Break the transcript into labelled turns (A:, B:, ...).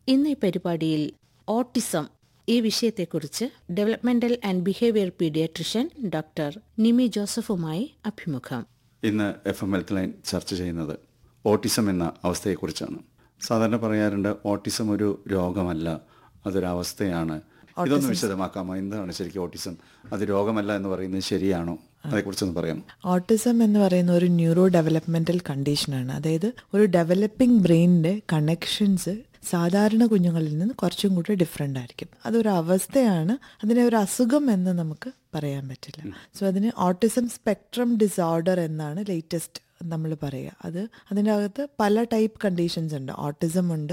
A: ഇന്ന് ഈ പരിപാടിയിൽ ഓട്ടിസം ഈ വിഷയത്തെക്കുറിച്ച് developmental and behaviour paediatrician doctor Nimi ജോസഫുമായി അഭിമുഖം
B: ഇന്ന് എഫ് എം ഹെൽത്ത് ലൈൻ ചർച്ച ചെയ്യുന്നത് ഓട്ടിസം എന്ന അവസ്ഥയെക്കുറിച്ചാണ് സാധാരണ പറയാറുണ്ട് ഓട്ടിസം ഒരു രോഗമല്ല അതൊരവസ്ഥയാണ് ഇതൊന്ന് വിശദമാക്കാമോ എന്താണ് ശരിക്കും ഓട്ടിസം അത് രോഗമല്ല എന്ന് പറയുന്നത് ശരിയാണോ അതേക്കുറിച്ചൊന്ന് പറയാം
C: ഓട്ടിസം എന്ന് പറയുന്ന ഒരു ന്യൂറോ ഡെവലപ്മെന്റൽ കണ്ടീഷനാണ് അതായത് ഒരു ഡെവലപ്പിംഗ് ബ്രെയിനിന്റെ കണക്ഷൻസ് സാധാരണ കുഞ്ഞുങ്ങളിൽ നിന്ന് കുറച്ചും കൂടി ഡിഫറെൻ്റ് ആയിരിക്കും അതൊരു അവസ്ഥയാണ് അതിനെ ഒരു അസുഖം എന്ന് നമുക്ക് പറയാൻ പറ്റില്ല സോ അതിന് ഓട്ടിസം സ്പെക്ട്രം ഡിസോർഡർ എന്നാണ് ലേറ്റസ്റ്റ് നമ്മൾ പറയുക അത് അതിൻ്റെ അകത്ത് പല ടൈപ്പ് കണ്ടീഷൻസ് ഉണ്ട് ഓട്ടിസം ഉണ്ട്